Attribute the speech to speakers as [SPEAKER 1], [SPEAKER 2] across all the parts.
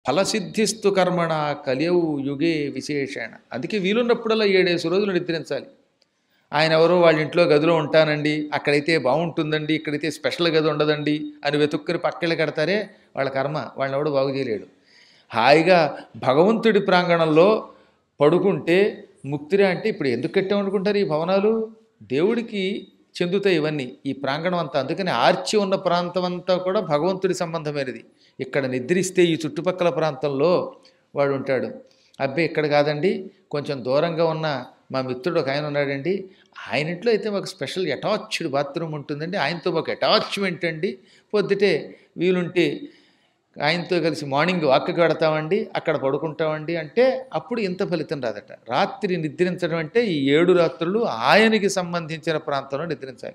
[SPEAKER 1] ఫలసిద్ధిస్తు కర్మణ కలియవు యుగే విశేషణ అందుకే వీలున్నప్పుడల్లా ఏడేసి రోజులు నిద్రించాలి ఆయన ఎవరో వాళ్ళ ఇంట్లో గదిలో ఉంటానండి అక్కడైతే బాగుంటుందండి ఇక్కడైతే స్పెషల్ గది ఉండదండి అని వెతుక్కుని పక్కలు కడతారే వాళ్ళ కర్మ వాళ్ళని ఎవడు బాగు చేయలేడు హాయిగా భగవంతుడి ప్రాంగణంలో పడుకుంటే ముక్తిరా అంటే ఇప్పుడు ఎందుకు కట్టామనుకుంటారు ఈ భవనాలు దేవుడికి చెందుతాయి ఇవన్నీ ఈ ప్రాంగణం అంతా అందుకని ఆర్చి ఉన్న ప్రాంతం అంతా కూడా భగవంతుడి సంబంధమైనది ఇక్కడ నిద్రిస్తే ఈ చుట్టుపక్కల ప్రాంతంలో వాడు ఉంటాడు అబ్బే ఇక్కడ కాదండి కొంచెం దూరంగా ఉన్న మా మిత్రుడు ఒక ఆయన ఉన్నాడండి ఆయన ఇంట్లో అయితే మాకు స్పెషల్ అటాచ్డ్ బాత్రూమ్ ఉంటుందండి ఆయనతో మాకు అటాచ్మెంట్ అండి పొద్దుటే వీలుంటే ఆయనతో కలిసి మార్నింగ్ వాక్కి కడతామండి అక్కడ పడుకుంటామండి అంటే అప్పుడు ఇంత ఫలితం రాదట రాత్రి నిద్రించడం అంటే ఈ ఏడు రాత్రులు ఆయనకి సంబంధించిన ప్రాంతంలో నిద్రించాలి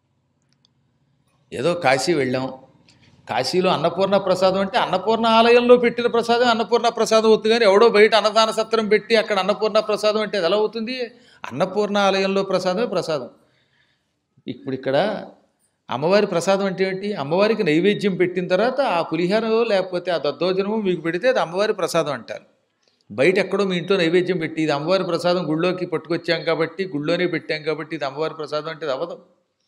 [SPEAKER 1] ఏదో కాశీ వెళ్ళాం కాశీలో అన్నపూర్ణ ప్రసాదం అంటే అన్నపూర్ణ ఆలయంలో పెట్టిన ప్రసాదం అన్నపూర్ణ ప్రసాదం అవుతుంది కానీ ఎవడో బయట అన్నదాన సత్రం పెట్టి అక్కడ అన్నపూర్ణ ప్రసాదం అంటే అది ఎలా అవుతుంది అన్నపూర్ణ ఆలయంలో ప్రసాదమే ప్రసాదం ఇప్పుడు ఇక్కడ అమ్మవారి ప్రసాదం అంటే ఏంటి అమ్మవారికి నైవేద్యం పెట్టిన తర్వాత ఆ పులిహారో లేకపోతే ఆ దద్దోజనమో మీకు పెడితే అది అమ్మవారి ప్రసాదం అంటారు బయట ఎక్కడో మీ ఇంట్లో నైవేద్యం పెట్టి ఇది అమ్మవారి ప్రసాదం గుళ్ళోకి పట్టుకొచ్చాం కాబట్టి గుళ్ళోనే పెట్టాం కాబట్టి ఇది అమ్మవారి ప్రసాదం అంటే ఇది అవ్వదు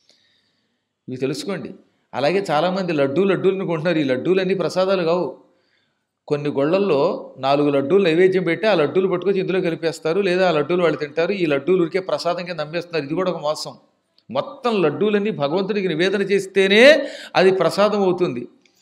[SPEAKER 1] ఇవి తెలుసుకోండి అలాగే చాలామంది లడ్డూ లడ్డూలను కొంటున్నారు ఈ లడ్డూలన్నీ ప్రసాదాలు కావు కొన్ని గొళ్ళల్లో నాలుగు లడ్డూలు నైవేద్యం పెట్టి ఆ లడ్డూలు పట్టుకొచ్చి ఇందులో కలిపేస్తారు లేదా ఆ లడ్డూలు వాళ్ళు తింటారు ఈ లడ్డూలు ఉరికే ప్రసాదం కింద అమ్మేస్తున్నారు ఇది కూడా ఒక మోసం మొత్తం లడ్డూలన్నీ భగవంతుడికి నివేదన చేస్తేనే అది ప్రసాదం అవుతుంది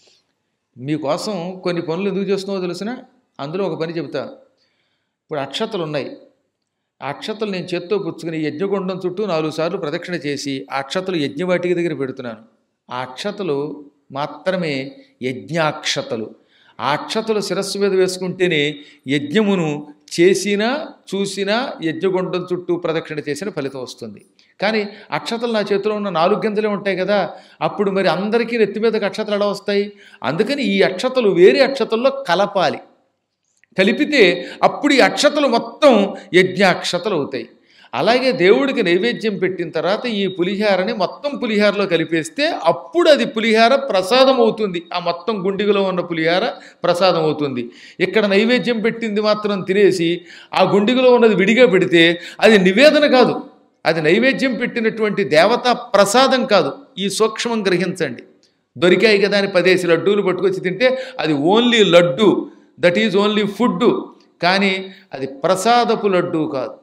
[SPEAKER 1] మీకోసం కొన్ని పనులు ఎందుకు చేస్తున్నావో తెలిసిన అందులో ఒక పని చెబుతా ఇప్పుడు అక్షతలు ఉన్నాయి ఆ అక్షతలు నేను చేత్తో పుచ్చుకుని యజ్ఞగుండం చుట్టూ నాలుగు సార్లు ప్రదక్షిణ చేసి ఆ అక్షతలు యజ్ఞవాటికి దగ్గర పెడుతున్నాను ఆ అక్షతలు మాత్రమే యజ్ఞాక్షతలు ఆ అక్షతలు శిరస్సు మీద వేసుకుంటేనే యజ్ఞమును చేసినా చూసినా యజ్ఞగుండం చుట్టూ ప్రదక్షిణ చేసిన ఫలితం వస్తుంది కానీ అక్షతలు నా చేతిలో ఉన్న నాలుగు గింజలే ఉంటాయి కదా అప్పుడు మరి అందరికీ నెత్తి మీదకి అక్షతలు ఎలా వస్తాయి అందుకని ఈ అక్షతలు వేరే అక్షతల్లో కలపాలి కలిపితే అప్పుడు ఈ అక్షతలు మొత్తం యజ్ఞాక్షతలు అవుతాయి అలాగే దేవుడికి నైవేద్యం పెట్టిన తర్వాత ఈ పులిహారని మొత్తం పులిహారలో కలిపేస్తే అప్పుడు అది పులిహార ప్రసాదం అవుతుంది ఆ మొత్తం గుండిగలో ఉన్న పులిహార ప్రసాదం అవుతుంది ఇక్కడ నైవేద్యం పెట్టింది మాత్రం తినేసి ఆ గుండిగలో ఉన్నది విడిగా పెడితే అది నివేదన కాదు అది నైవేద్యం పెట్టినటువంటి దేవతా ప్రసాదం కాదు ఈ సూక్ష్మం గ్రహించండి దొరికాయి కదా అని పదేసి లడ్డూలు పట్టుకొచ్చి తింటే అది only laddu that is only food కానీ అది ప్రసాదపు లడ్డు కాదు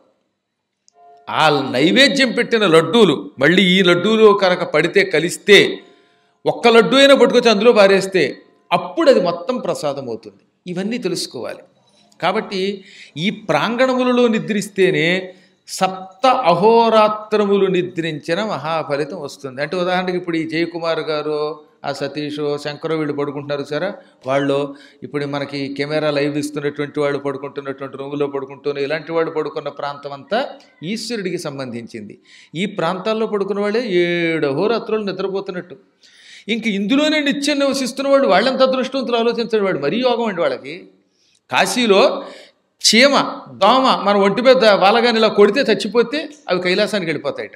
[SPEAKER 1] ఆ నైవేద్యం పెట్టిన లడ్డూలు మళ్ళీ ఈ లడ్డూలు కనుక పడితే కలిస్తే ఒక్క లడ్డు అయినా పట్టుకొచ్చి అందులో పారేస్తే అప్పుడు అది మొత్తం ప్రసాదం అవుతుంది ఇవన్నీ తెలుసుకోవాలి కాబట్టి ఈ ప్రాంగణములలో నిద్రిస్తేనే సప్త అహోరాత్రములు నిద్రించిన మహాఫలితం వస్తుంది అంటే ఉదాహరణకి ఇప్పుడు ఈ జయకుమార్ గారు ఆ సతీష్ శంకరు వీళ్ళు పడుకుంటున్నారు సరే వాళ్ళు ఇప్పుడు మనకి కెమెరా లైవ్ ఇస్తున్నటువంటి వాళ్ళు పడుకుంటున్నటువంటి రూములో పడుకుంటూనే ఇలాంటి వాళ్ళు పడుకున్న ప్రాంతం అంతా ఈశ్వరుడికి సంబంధించింది ఈ ప్రాంతాల్లో పడుకున్న వాళ్ళే ఏడు అహోరాత్రులు నిద్రపోతున్నట్టు ఇంక ఇందులోనే నిత్యం నివసిస్తున్న వాళ్ళు వాళ్ళంత అదృష్టవంతులు ఆలోచించండి వాడు మరీ యోగం అండి వాళ్ళకి కాశీలో చీమ దోమ మన ఒంటి మీద వాళ్ళగాని ఇలా కొడితే చచ్చిపోతే అవి కైలాసానికి వెళ్ళిపోతాయట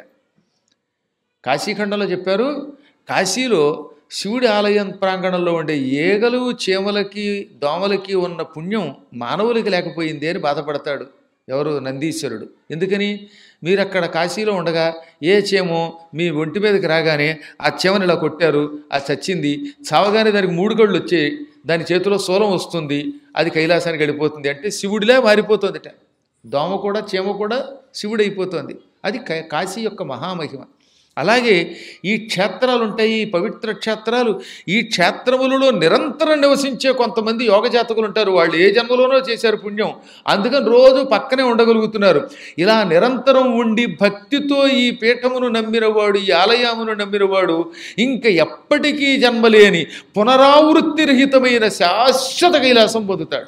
[SPEAKER 1] కాశీఖండంలో చెప్పారు కాశీలో శివుడి ఆలయం ప్రాంగణంలో ఉండే ఏగలు చీమలకి దోమలకి ఉన్న పుణ్యం మానవులకి లేకపోయింది అని బాధపడతాడు ఎవరు నందీశ్వరుడు ఎందుకని మీరు అక్కడ కాశీలో ఉండగా ఏ చీమో మీ ఒంటి మీదకి రాగానే ఆ చీమని ఇలా కొట్టారు అది చచ్చింది చావగానే దానికి మూడు కళ్ళు వచ్చాయి దాని చేతిలో శూలం వస్తుంది అది కైలాసానికి వెళ్ళిపోతుంది అంటే శివుడిలే మారిపోతుందిట దోమ కూడా చీమ కూడా శివుడు అయిపోతుంది అది కా- కాశీ యొక్క మహామహిమ అలాగే ఈ క్షేత్రాలు ఉంటాయి ఈ పవిత్ర క్షేత్రాలు ఈ క్షేత్రములలో నిరంతరం నివసించే కొంతమంది యోగ జాతకులు ఉంటారు వాళ్ళు ఏ జన్మలోనో చేశారు పుణ్యం అందుకని రోజు పక్కనే ఉండగలుగుతున్నారు ఇలా నిరంతరం ఉండి భక్తితో ఈ పీఠమును నమ్మినవాడు ఈ ఆలయమును నమ్మినవాడు ఇంక ఎప్పటికీ జన్మలేని పునరావృత్తి రహితమైన శాశ్వత కైలాసం పొందుతాడు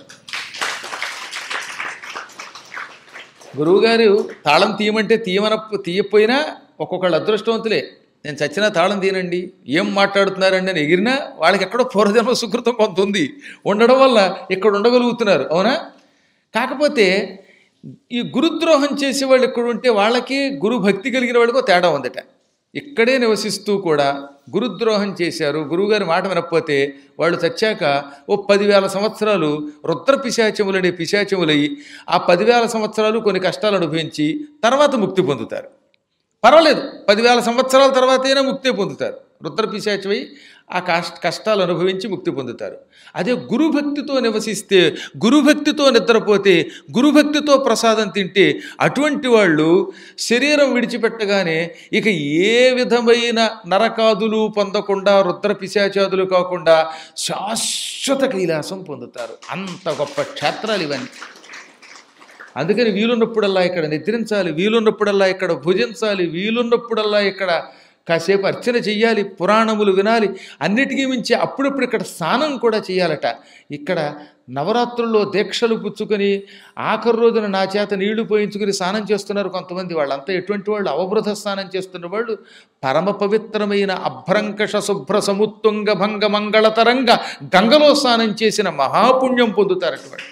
[SPEAKER 1] గురువుగారు తాళం తీయమంటే తీయమన తీయపోయినా ఒక్కొక్కళ్ళు అదృష్టవంతులే నేను చచ్చినా తాళం తీయనండి ఏం మాట్లాడుతున్నారండి అని ఎగిరినా వాళ్ళకి ఎక్కడో పూర్వజన్మ సుకృతం కొంత ఉంది ఉండడం వల్ల ఇక్కడ ఉండగలుగుతున్నారు అవునా కాకపోతే ఈ గురుద్రోహం చేసే వాళ్ళు ఇక్కడ ఉంటే వాళ్ళకి గురు భక్తి కలిగిన వాళ్ళకో తేడా ఉందట ఇక్కడే నివసిస్తూ కూడా గురుద్రోహం చేశారు గురువుగారి మాట వినకపోతే వాళ్ళు చచ్చాక ఓ పదివేల సంవత్సరాలు రుద్ర పిశాచములనే పిశాచములై ఆ పదివేల సంవత్సరాలు కొన్ని కష్టాలు అనుభవించి తర్వాత ముక్తి పొందుతారు పర్వాలేదు పదివేల సంవత్సరాల తర్వాతైనా ముక్తి పొందుతారు రుద్ర పిశాచమై ఆ కష్ట కష్టాలు అనుభవించి ముక్తి పొందుతారు అదే గురుభక్తితో నివసిస్తే గురుభక్తితో నిద్రపోతే గురుభక్తితో ప్రసాదం తింటే అటువంటి వాళ్ళు శరీరం విడిచిపెట్టగానే ఇక ఏ విధమైన నరకాదులు పొందకుండా రుద్ర పిశాచాదులు కాకుండా శాశ్వత కైలాసం పొందుతారు అంత గొప్ప క్షేత్రాలు ఇవన్నీ అందుకని వీలున్నప్పుడల్లా ఇక్కడ నిద్రించాలి వీలున్నప్పుడల్లా ఇక్కడ భుజించాలి వీలున్నప్పుడల్లా ఇక్కడ కాసేపు అర్చన చెయ్యాలి పురాణములు వినాలి అన్నిటికీ మించి అప్పుడప్పుడు ఇక్కడ స్నానం కూడా చేయాలట ఇక్కడ నవరాత్రుల్లో దీక్షలు పుచ్చుకొని ఆఖరి రోజున నా చేత నీళ్లు పోయించుకుని స్నానం చేస్తున్నారు కొంతమంది వాళ్ళంతా ఎటువంటి వాళ్ళు అవబృధ స్నానం చేస్తున్న వాళ్ళు పరమ పవిత్రమైన అభ్రంకష శుభ్ర సముత్తుంగ భంగ మంగళతరంగ గంగలో స్నానం చేసిన మహాపుణ్యం పొందుతారు అటువంటి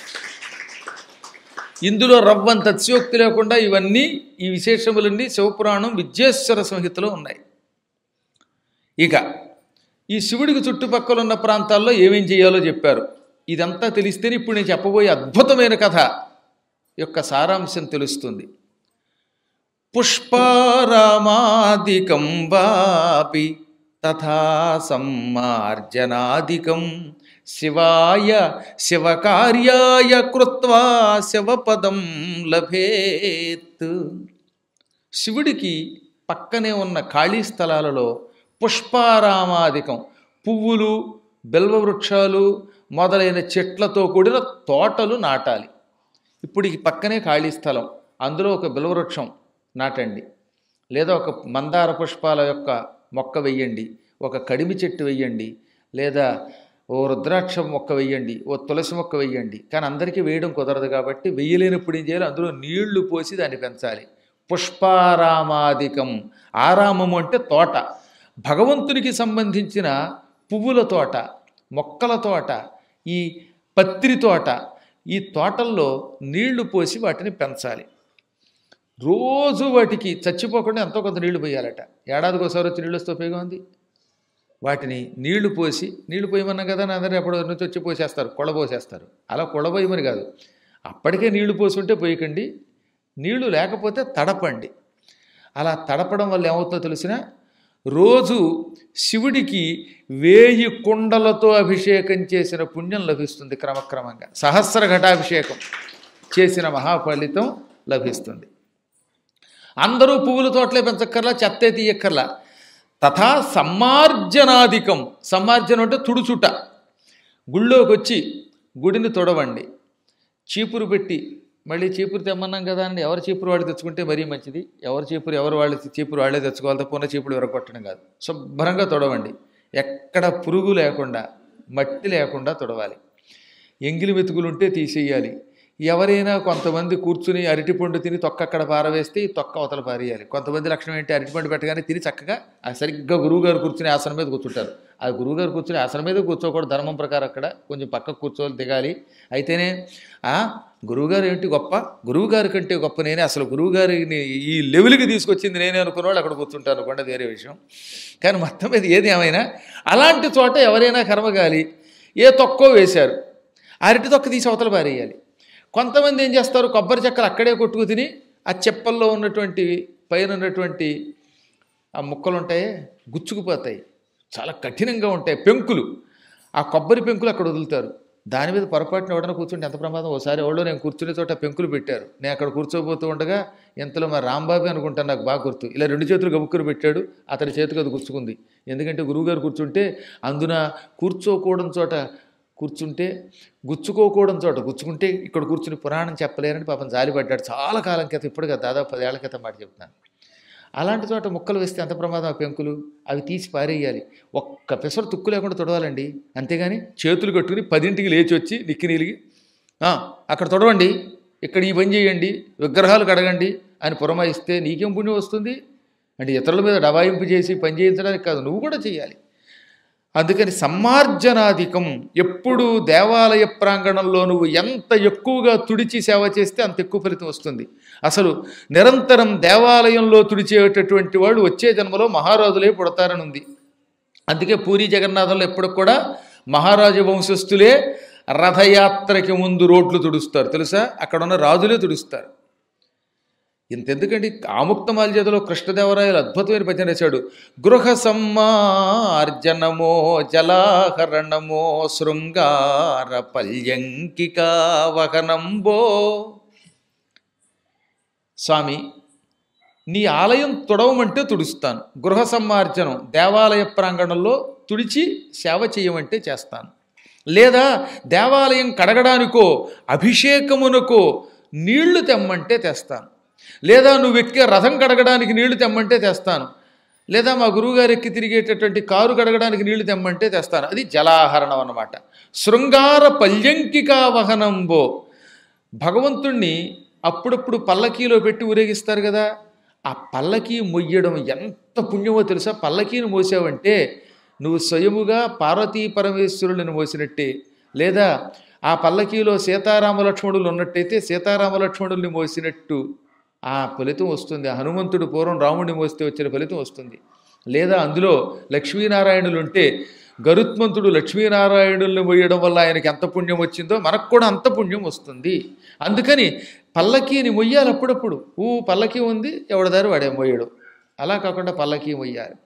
[SPEAKER 1] ఇందులో రవ్వంత అతిశయోక్తి లేకుండా ఇవన్నీ ఈ విశేషములన్నీ శివపురాణం విద్యేశ్వర సంహితలో ఉన్నాయి ఇక ఈ శివుడికి చుట్టుపక్కల ఉన్న ప్రాంతాల్లో ఏమేం చేయాలో చెప్పారు ఇదంతా తెలిస్తేనే ఇప్పుడు నేను చెప్పబోయే అద్భుతమైన కథ యొక్క సారాంశం తెలుస్తుంది పుష్పారామాదికం వాపి తథా సమ్మార్జనాదికం శివాయ శివకార్యాయ కృత్వా శివపదం లభేత్ శివుడికి పక్కనే ఉన్న ఖాళీ స్థలాలలో పుష్పారామాదికం పువ్వులు బిల్వవృక్షాలు మొదలైన చెట్లతో కూడిన తోటలు నాటాలి ఇప్పుడు ఈ పక్కనే ఖాళీ స్థలం అందులో ఒక బిల్వవృక్షం నాటండి లేదా ఒక మందార పుష్పాల యొక్క మొక్క వెయ్యండి ఒక కడిమి చెట్టు వెయ్యండి లేదా ఓ రుద్రాక్ష మొక్క వెయ్యండి ఓ తులసి మొక్క వెయ్యండి కానీ అందరికీ వేయడం కుదరదు కాబట్టి వెయ్యలేనప్పుడు ఏం చేయాలి అందులో నీళ్లు పోసి దాన్ని పెంచాలి పుష్పారామాదికం ఆరామము అంటే తోట భగవంతునికి సంబంధించిన పువ్వుల తోట మొక్కల తోట ఈ పత్రి తోట ఈ తోటల్లో నీళ్లు పోసి వాటిని పెంచాలి రోజు వాటికి చచ్చిపోకుండా ఎంతో కొంత నీళ్లు పోయాలట ఏడాదికి ఒకసారి వచ్చి నీళ్ళు వస్తే ఉపయోగం ఉంది వాటిని నీళ్లు పోసి నీళ్లు పోయమన్నాం కదా నా అందరూ ఎప్పుడు నుంచి వచ్చి పోసేస్తారు కొడబోసేస్తారు అలా కొడబోయమని కాదు అప్పటికే నీళ్లు పోసి ఉంటే పోయకండి నీళ్లు లేకపోతే తడపండి అలా తడపడం వల్ల ఏమవుతుందో తెలిసిన రోజు శివుడికి వేయి కుండలతో అభిషేకం చేసిన పుణ్యం లభిస్తుంది క్రమక్రమంగా సహస్ర ఘటాభిషేకం చేసిన మహాఫలితం లభిస్తుంది అందరూ పువ్వుల తోటలే పెంచక్కర్లా చెత్తే తీయక్కర్లా తథా సమ్మార్జనాధికం సమ్మార్జనం అంటే తుడుచుట గుళ్ళోకి వచ్చి గుడిని తొడవండి చీపురు పెట్టి మళ్ళీ చీపురు తెమ్మన్నాం కదా అని ఎవరి చీపురు వాళ్ళు తెచ్చుకుంటే మరీ మంచిది ఎవరి చీపురు ఎవరు వాళ్ళు చీపురు వాళ్ళే తెచ్చుకోవాలి తప్ప ఉన్న చీపురు విరగొట్టడం కాదు శుభ్రంగా తొడవండి ఎక్కడ పురుగు లేకుండా మట్టి లేకుండా తొడవాలి ఎంగిలి మెతుకులు ఉంటే తీసేయాలి ఎవరైనా కొంతమంది కూర్చుని అరటిపండు తిని తొక్క అక్కడ పారవేస్తే ఈ తొక్క అవతల పారేయాలి కొంతమంది లక్షణం ఏంటి అరటిపండు పెట్టగానే తిని చక్కగా ఆ సరిగ్గా గురువుగారు కూర్చుని ఆసనం మీద కూర్చుంటారు ఆ గురువుగారు కూర్చుని ఆసనం మీద కూర్చోకూడదు ధర్మం ప్రకారం అక్కడ కొంచెం పక్కకు కూర్చోవాలి దిగాలి అయితేనే ఆ గురువుగారు ఏంటి గొప్ప గురువుగారి కంటే గొప్ప నేనే అసలు గురువుగారిని ఈ లెవెల్కి తీసుకొచ్చింది నేనే అనుకున్న వాళ్ళు అక్కడ కూర్చుంటారు అనుకోండి వేరే విషయం కానీ మొత్తం మీద ఏది ఏమైనా అలాంటి చోట ఎవరైనా కర్మగాలి ఏ తొక్కో వేశారు అరటి తొక్క తీసి అవతల పారేయాలి కొంతమంది ఏం చేస్తారు కొబ్బరి చెక్కలు అక్కడే కొట్టుకు తిని ఆ చెప్పల్లో ఉన్నటువంటి పైన ఉన్నటువంటి ఆ ముక్కలు ఉంటాయి గుచ్చుకుపోతాయి చాలా కఠినంగా ఉంటాయి పెంకులు ఆ కొబ్బరి పెంకులు అక్కడ వదులుతారు దాని మీద పొరపాటున ఎవడన కూర్చుంటే ఎంత ప్రమాదం ఒకసారి ఎవడో నేను కూర్చునే చోట పెంకులు పెట్టారు నేను అక్కడ కూర్చోబోతూ ఉండగా ఇంతలో మా రాంబాబు అనుకుంటాను నాకు బాగా గుర్తు ఇలా రెండు చేతులు గబుక్కురు పెట్టాడు అతని చేతికి అది గుచ్చుకుంది ఎందుకంటే గురువుగారు కూర్చుంటే అందున కూర్చోకూడని చోట కూర్చుంటే గుచ్చుకోకూడని చోట గుచ్చుకుంటే ఇక్కడ కూర్చుని పురాణం చెప్పలేరని పాపం జాలిపడ్డాడు చాలా కాలం క్రితం ఇప్పుడు కదా దాదాపు పదేళ్ల క్రితం మాట చెప్తున్నాను అలాంటి చోట ముక్కలు వేస్తే ఎంత ప్రమాదం ఆ పెంకులు అవి తీసి పారేయాలి ఒక్క పెసరు తుక్కు లేకుండా తొడవాలండి అంతేగాని చేతులు కట్టుకుని పదింటికి లేచి వచ్చి నిక్కి నీలిగి "ఆ, అక్కడ తొడవండి ఇక్కడ ఈ పని చేయండి విగ్రహాలు కడగండి అని పురమాయిస్తే నీకేం పుణ్యం వస్తుంది అంటే ఇతరుల మీద డబాయింపు చేసి పని చేయించడానికి కాదు నువ్వు కూడా చేయాలి అందుకని సమ్మార్జనాధికం ఎప్పుడు దేవాలయ ప్రాంగణంలో నువ్వు ఎంత ఎక్కువగా తుడిచి సేవ చేస్తే అంత ఎక్కువ ఫలితం వస్తుంది అసలు నిరంతరం దేవాలయంలో తుడిచేటటువంటి వాడు వచ్చే జన్మలో మహారాజులే పుడతారని ఉంది అందుకే పూరి జగన్నాథంలో ఎప్పుడు కూడా మహారాజు వంశస్థులే రథయాత్రకి ముందు రోడ్లు తుడుస్తారు తెలుసా అక్కడ ఉన్న రాజులే తుడుస్తారు ఇంతెందుకండి ఆముక్తమాల్యతలో కృష్ణదేవరాయలు అద్భుతమైన భజన రాశాడు గృహ సమ్మార్జనమో జలాహరణమో శృంగార పల్యంకికా వహనంబో స్వామి నీ ఆలయం తుడవమంటే తుడుస్తాను గృహ సమ్మార్జనం దేవాలయ ప్రాంగణంలో తుడిచి సేవ చేయమంటే చేస్తాను లేదా దేవాలయం కడగడానికో అభిషేకమునకో నీళ్లు తెమ్మంటే తెస్తాను లేదా నువ్వు ఎక్కే రథం కడగడానికి నీళ్లు తెమ్మంటే తెస్తాను లేదా మా గురువుగారు ఎక్కి తిరిగేటటువంటి కారు కడగడానికి నీళ్లు తెమ్మంటే తెస్తాను అది జలాహరణం అన్నమాట శృంగార పల్యంకికా వహనంబో భగవంతుణ్ణి అప్పుడప్పుడు పల్లకీలో పెట్టి ఊరేగిస్తారు కదా ఆ పల్లకీ మొయ్యడం ఎంత పుణ్యమో తెలుసా పల్లకీని మోసావంటే నువ్వు స్వయముగా పార్వతీ పరమేశ్వరులను మోసినట్టే లేదా ఆ పల్లకీలో సీతారామ లక్ష్మణులు ఉన్నట్టయితే సీతారామ లక్ష్మణుల్ని మోసినట్టు ఆ ఫలితం వస్తుంది ఆ హనుమంతుడు పూర్వం రాముడిని మోస్తే వచ్చిన ఫలితం వస్తుంది లేదా అందులో లక్ష్మీనారాయణులు ఉంటే గరుత్మంతుడు లక్ష్మీనారాయణుల్ని మోయడం వల్ల ఆయనకి ఎంత పుణ్యం వచ్చిందో మనకు కూడా అంత పుణ్యం వస్తుంది అందుకని పల్లకీని మొయ్యాలి అప్పుడప్పుడు ఊ పల్లకీ ఉంది ఎవడదారు వాడే మొయ్యడు అలా కాకుండా పల్లకీ మొయ్యాలి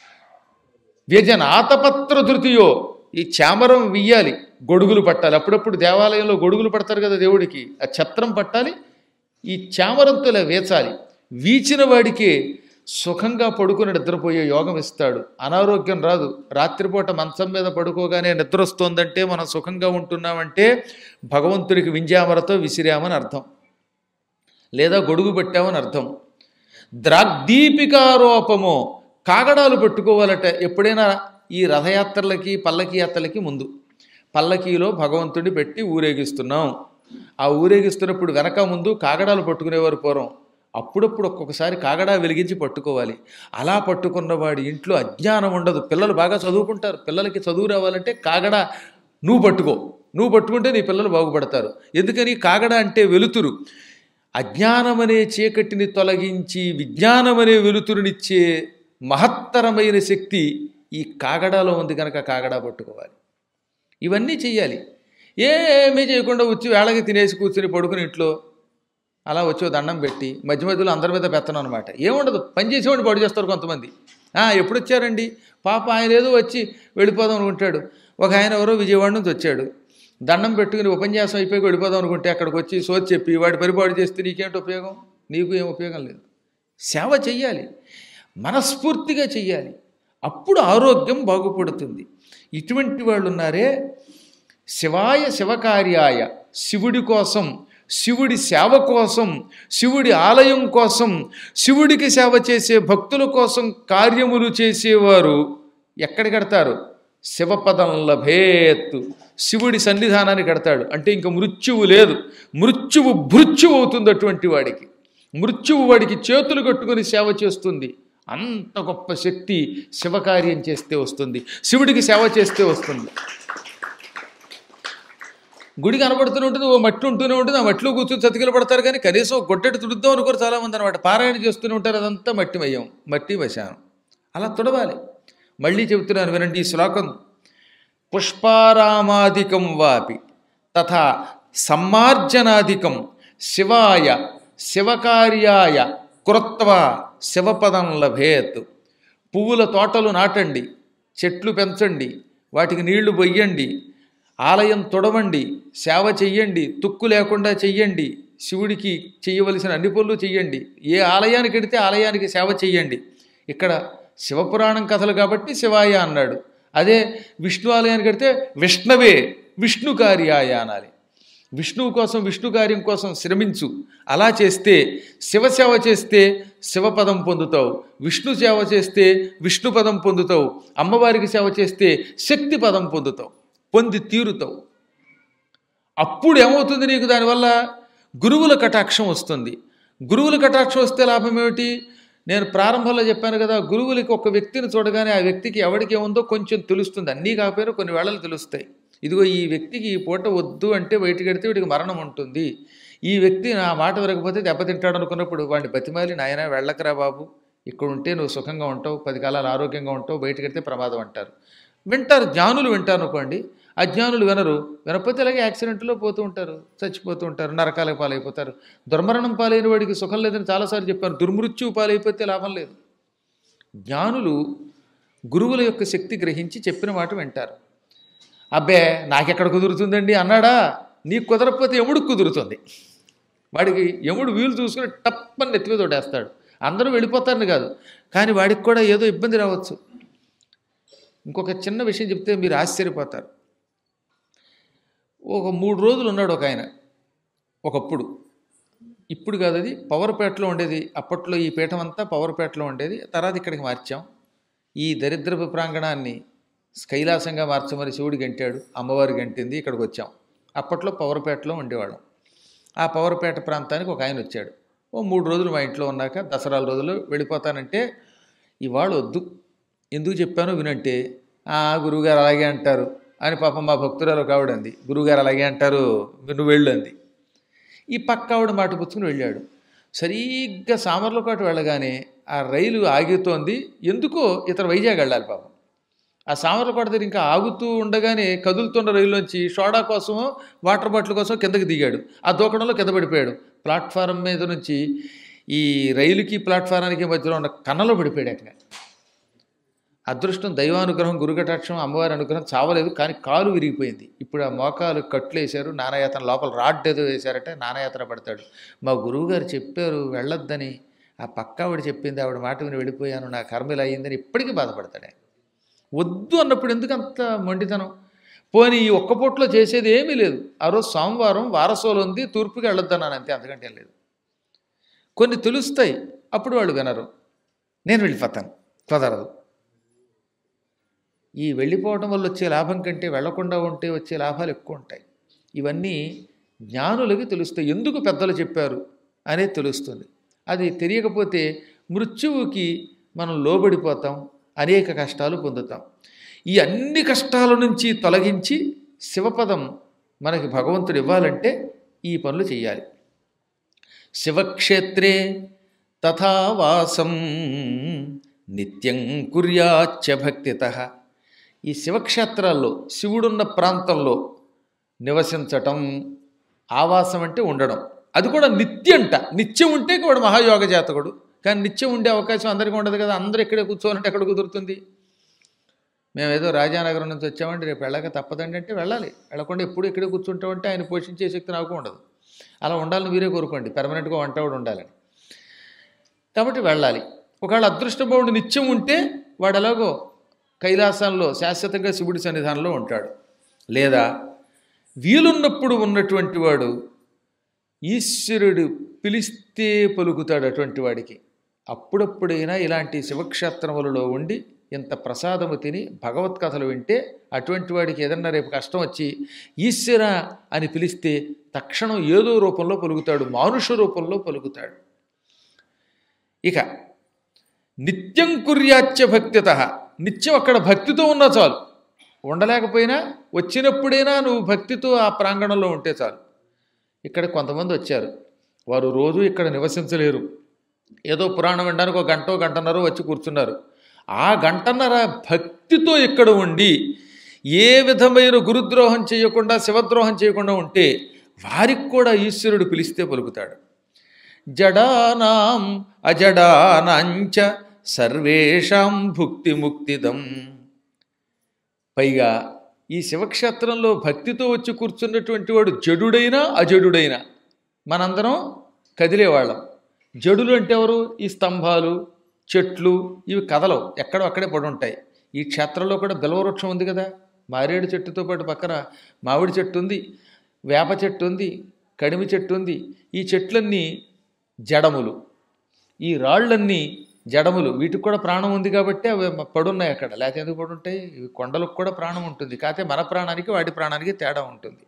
[SPEAKER 1] వ్యజనాతపత్ర ధృతియో ఈ చామరం వియ్యాలి గొడుగులు పట్టాలి అప్పుడప్పుడు దేవాలయంలో గొడుగులు పడతారు కదా దేవుడికి ఆ ఛత్రం పట్టాలి ఈ చామరంతో ఇలా వేచాలి వీచిన వాడికి సుఖంగా పడుకుని నిద్రపోయే యోగం ఇస్తాడు అనారోగ్యం రాదు రాత్రిపూట మంచం మీద పడుకోగానే నిద్ర వస్తోందంటే మనం సుఖంగా ఉంటున్నామంటే భగవంతుడికి వింజామరతో విసిరామని అర్థం లేదా గొడుగు పెట్టామని అర్థం ద్రాగ్దీపికారోపమో కాగడాలు పెట్టుకోవాలట ఎప్పుడైనా ఈ రథయాత్రలకి పల్లకి యాత్రలకి ముందు పల్లకీలో భగవంతుడిని పెట్టి ఊరేగిస్తున్నాం ఆ ఊరేగిస్తున్నప్పుడు వెనక ముందు కాగడాలు పట్టుకునేవారు పూర్వం అప్పుడప్పుడు ఒక్కొక్కసారి కాగడా వెలిగించి పట్టుకోవాలి అలా పట్టుకున్న వాడి ఇంట్లో అజ్ఞానం ఉండదు పిల్లలు బాగా చదువుకుంటారు పిల్లలకి చదువు రావాలంటే కాగడా నువ్వు పట్టుకో నువ్వు పట్టుకుంటే నీ పిల్లలు బాగుపడతారు ఎందుకని కాగడ అంటే వెలుతురు అజ్ఞానమనే చీకటిని తొలగించి విజ్ఞానమనే వెలుతురునిచ్చే మహత్తరమైన శక్తి ఈ కాగడాలో ఉంది కనుక కాగడా పట్టుకోవాలి ఇవన్నీ చెయ్యాలి ఏమీ చేయకుండా వచ్చి వేళకి తినేసి కూర్చుని పడుకుని ఇంట్లో అలా వచ్చి ఓ దండం పెట్టి మధ్య మధ్యలో అందరి మీద పెత్తనం అనమాట ఏముండదు పని చేసేవాడిని పాడు చేస్తారు కొంతమంది "ఆ, ఎప్పుడు వచ్చారండి పాప ఆయన ఏదో వచ్చి వెళ్ళిపోదాం అనుకుంటాడు ఒక ఆయన ఎవరో విజయవాడ నుంచి వచ్చాడు దండం పెట్టుకుని ఉపన్యాసం అయిపోయి వెళ్ళిపోదాం అనుకుంటే అక్కడికి వచ్చి సోచి చెప్పి వాడి పరిపాడు చేస్తే నీకేంటి ఉపయోగం నీకు ఏం ఉపయోగం లేదు సేవ చెయ్యాలి మనస్ఫూర్తిగా చెయ్యాలి అప్పుడు ఆరోగ్యం బాగుపడుతుంది ఇటువంటి వాళ్ళు ఉన్నారే శివాయ శివకార్యాయ శివుడి కోసం శివుడి సేవ కోసం శివుడి ఆలయం కోసం శివుడికి సేవ చేసే భక్తుల కోసం కార్యములు చేసేవారు ఎక్కడ కడతారు శివపదం లభేత్ శివుడి సన్నిధానాన్ని కడతాడు అంటే ఇంక మృత్యువు లేదు మృత్యువు భృత్యువు అవుతుంది అటువంటి వాడికి మృత్యువు వాడికి చేతులు కట్టుకొని సేవ చేస్తుంది అంత గొప్ప శక్తి శివకార్యం చేస్తే వస్తుంది శివుడికి సేవ చేస్తే వస్తుంది గుడి కనబడుతూనే ఉంటుంది ఓ మట్టి ఉంటూనే ఉంటుంది ఆ మట్టిలో కూర్చొని చతికిలు పడతారు కానీ కనీసం ఒక గొడ్డెట్టు తుడుద్దాం అనుకోరు చాలామంది అనమాట పారాయణ చేస్తూనే ఉంటారు అదంతా మట్టి మయం మట్టి వశానం అలా తుడవాలి మళ్ళీ చెబుతున్నాను వినండి ఈ శ్లోకం పుష్పారామాదికం వాపి తథా సమ్మార్జనాదికం శివాయ శివకార్యాయ కృత్వ శివపదం లభేత్ పువ్వుల తోటలు నాటండి చెట్లు పెంచండి వాటికి నీళ్లు పొయ్యండి ఆలయం తొడవండి సేవ చెయ్యండి తుక్కు లేకుండా చెయ్యండి శివుడికి చేయవలసిన అన్ని పనులు చెయ్యండి ఏ ఆలయానికి వెడితే ఆలయానికి సేవ చెయ్యండి ఇక్కడ శివపురాణం కథలు కాబట్టి శివాయ అన్నాడు అదే విష్ణు ఆలయానికి వెడితే విష్ణవే విష్ణు కార్యాయ అనాలి విష్ణువు కోసం విష్ణు కార్యం కోసం శ్రమించు అలా చేస్తే శివసేవ చేస్తే శివపదం పొందుతావు విష్ణు సేవ చేస్తే విష్ణు పదం పొందుతావు అమ్మవారికి సేవ చేస్తే శక్తి పదం పొందుతావు పొంది తీరుతావు అప్పుడు ఏమవుతుంది నీకు దానివల్ల గురువుల కటాక్షం వస్తుంది గురువుల కటాక్షం వస్తే లాభం ఏమిటి నేను ప్రారంభంలో చెప్పాను కదా గురువులకి ఒక వ్యక్తిని చూడగానే ఆ వ్యక్తికి ఎవరికి ఏముందో కొంచెం తెలుస్తుంది అన్నీ కాకపోయినా కొన్ని వేళలు తెలుస్తాయి ఇదిగో ఈ వ్యక్తికి ఈ పూట వద్దు అంటే బయటికి వెడితే వీడికి మరణం ఉంటుంది ఈ వ్యక్తి నా మాట విరగకపోతే దెబ్బతింటాడు అనుకున్నప్పుడు వాడిని బతిమాలి నాయన వెళ్ళకరా బాబు ఇక్కడ ఉంటే నువ్వు సుఖంగా ఉంటావు పది కాలాలు ఆరోగ్యంగా ఉంటావు బయటికి వెడితే ప్రమాదం అంటారు వింటారు జ్ఞానులు వింటారు అనుకోండి అజ్ఞానులు వినరు వినకపోతే ఇలాగే యాక్సిడెంట్లో పోతూ ఉంటారు చచ్చిపోతూ ఉంటారు నరకాలకు పాలైపోతారు దుర్మరణం పాలైన వాడికి సుఖం లేదని చాలాసార్లు చెప్పాను దుర్మృత్యు పాలైపోతే లాభం లేదు జ్ఞానులు గురువుల యొక్క శక్తి గ్రహించి చెప్పిన మాట వింటారు అబ్బే నాకెక్కడ కుదురుతుందండి అన్నాడా నీకు కుదరకపోతే ఎముడు కుదురుతుంది వాడికి ఎముడు వీలు చూసుకుని టప్పని నెత్తిమీద తోడేస్తాడు అందరూ వెళ్ళిపోతారని కాదు కానీ వాడికి కూడా ఏదో ఇబ్బంది రావచ్చు ఇంకొక చిన్న విషయం చెప్తే మీరు ఆశ్చర్యపోతారు ఒక మూడు రోజులు ఉన్నాడు ఒక ఆయన ఒకప్పుడు ఇప్పుడు కాదు అది పవర్పేటలో ఉండేది అప్పట్లో ఈ పీఠం అంతా పవర్పేటలో ఉండేది తర్వాత ఇక్కడికి మార్చాం ఈ దరిద్రపు ప్రాంగణాన్ని కైలాసంగా మార్చమని శివుడు గంటాడు అమ్మవారి గంటింది ఇక్కడికి వచ్చాం అప్పట్లో పవర్పేటలో ఉండేవాళ్ళం ఆ పవర్పేట ప్రాంతానికి ఒక ఆయన వచ్చాడు ఓ మూడు రోజులు మా ఇంట్లో ఉన్నాక దసరాల రోజులు వెళ్ళిపోతానంటే ఇవాళ వద్దు ఎందుకు చెప్పానో వినంటే ఆ గురువుగారు అలాగే అంటారు అని పాపం మా భక్తురాలు ఒక ఆవిడ అంది గురువుగారు అలాగే అంటారు నువ్వు వెళ్ళు అంది ఈ పక్క ఆవిడ మాట పుచ్చుకుని వెళ్ళాడు సరిగ్గా సామర్లకోట వెళ్ళగానే ఆ రైలు ఆగుతోంది ఎందుకో ఇతర వైజాగ్ వెళ్ళాలి పాపం ఆ సామర్లకోట దగ్గర ఇంకా ఆగుతూ ఉండగానే కదులుతున్న రైలులోంచి సోడా కోసం వాటర్ బాటిల్ కోసం కిందకి దిగాడు ఆ దూకడంలో కింద పడిపోయాడు ప్లాట్ఫారం మీద నుంచి ఈ రైలుకి ప్లాట్ఫారానికి మధ్యలో ఉన్న కన్నలో పడిపోయాడు అక్కడ అదృష్టం దైవానుగ్రహం గురుకటాక్షం అమ్మవారి అనుగ్రహం చావలేదు కానీ కాలు విరిగిపోయింది ఇప్పుడు ఆ మోకాలు కట్లు వేశారు నానాయాతన లోపల రాడ్ ఏదో వేశారట నానాయాతన పడతాడు మా గురువుగారు చెప్పారు వెళ్ళొద్దని ఆ పక్క ఆవిడ చెప్పింది ఆవిడ మాట విని వెళ్ళిపోయాను నా కర్మ ఇలా అయ్యిందని ఇప్పటికీ బాధపడతాడు ఆయన. వద్దు అన్నప్పుడు ఎందుకు అంత మొండితనం పోనీ ఈ ఒక్క పూటలో చేసేది ఏమీ లేదు ఆ రోజు సోమవారం వారసోలు ఉంది తూర్పుకి వెళ్ళొద్దన్నాను అంతే అంతకంటే ఏం లేదు కొన్ని తెలుస్తాయి అప్పుడు వాళ్ళు వినరు నేను వెళ్ళిపోతాను కుదరదు ఈ వెళ్ళిపోవడం వల్ల వచ్చే లాభం కంటే వెళ్లకుండా ఉంటే వచ్చే లాభాలు ఎక్కువ ఉంటాయి ఇవన్నీ జ్ఞానులకి తెలుస్తాయి ఎందుకు పెద్దలు చెప్పారు అనేది తెలుస్తుంది అది తెలియకపోతే మృత్యువుకి మనం లోబడిపోతాం అనేక కష్టాలు పొందుతాం ఈ అన్ని కష్టాల నుంచి తొలగించి శివపదం మనకి భగవంతుడు ఇవ్వాలంటే ఈ పనులు చేయాలి శివక్షేత్రే తథా వాసం నిత్యం కుర్యాచ్చ భక్తిత ఈ శివక్షేత్రాల్లో శివుడున్న ప్రాంతంలో నివసించటం ఆవాసం అంటే ఉండడం అది కూడా నిత్యంట నిత్యం ఉంటే వాడు మహాయోగ జాతకుడు కానీ నిత్యం ఉండే అవకాశం అందరికీ ఉండదు కదా అందరూ ఇక్కడే కూర్చోవాలంటే ఎక్కడ కుదురుతుంది మేము ఏదో రాజానగరం నుంచి వచ్చామంటే రేపు వెళ్ళక తప్పదండి అంటే వెళ్ళాలి వెళ్ళకుండా ఎప్పుడు ఇక్కడే కూర్చుంటామంటే ఆయన పోషించే శక్తి నాకు ఉండదు అలా ఉండాలని మీరే కోరుకోండి పెర్మనెంట్గా వంట కూడా ఉండాలని కాబట్టి వెళ్ళాలి ఒకవేళ అదృష్టభావుడు నిత్యం ఉంటే వాడు ఎలాగో కైలాసంలో శాశ్వతంగా శివుడి సన్నిధానంలో ఉంటాడు లేదా వీలున్నప్పుడు ఉన్నటువంటి వాడు ఈశ్వరుడు పిలిస్తే పలుకుతాడు అటువంటి వాడికి అప్పుడప్పుడైనా ఇలాంటి శివక్షేత్రములలో ఉండి ఇంత ప్రసాదము తిని భగవత్ కథలు వింటే అటువంటి వాడికి ఏదన్నా రేపు కష్టం వచ్చి ఈశ్వర అని పిలిస్తే తక్షణం ఏదో రూపంలో పలుకుతాడు మానుష రూపంలో పలుకుతాడు ఇక నిత్యం కుర్యాచ్య భక్తిత నిత్యం అక్కడ భక్తితో ఉన్నా చాలు ఉండలేకపోయినా వచ్చినప్పుడైనా నువ్వు భక్తితో ఆ ప్రాంగణంలో ఉంటే చాలు ఇక్కడ కొంతమంది వచ్చారు వారు రోజు ఇక్కడ నివసించలేరు ఏదో పురాణం వినడానికి ఒక గంటో గంటన్నర వచ్చి కూర్చున్నారు ఆ గంటన్నర భక్తితో ఇక్కడ ఉండి ఏ విధమైన గురుద్రోహం చేయకుండా శివద్రోహం చేయకుండా ఉంటే వారికి కూడా ఈశ్వరుడు పిలిస్తే పలుకుతాడు జడానాం అజడానాంచ సర్వేషాం భుక్తి ముక్తిదం పైగా ఈ శివక్షేత్రంలో భక్తితో వచ్చి కూర్చున్నటువంటి వాడు జడుడైనా అజడుడైనా మనందరం కదిలేవాళ్ళం జడులు అంటే ఎవరు ఈ స్తంభాలు చెట్లు ఇవి కదలవు ఎక్కడో అక్కడే పడి ఉంటాయి ఈ క్షేత్రంలో కూడా బిలవవృక్షం ఉంది కదా మారేడు చెట్టుతో పాటు పక్కన మామిడి చెట్టు ఉంది వేప చెట్టు ఉంది కడిమి చెట్టు ఉంది ఈ చెట్లన్నీ జడములు ఈ రాళ్ళన్నీ జడములు వీటికి కూడా ప్రాణం ఉంది కాబట్టి అవి పడున్నాయి అక్కడ లేకపోతే ఎందుకు పడుంటాయి ఇవి కొండలకు కూడా ప్రాణం ఉంటుంది కాకపోతే మన ప్రాణానికి వాటి ప్రాణానికి తేడా ఉంటుంది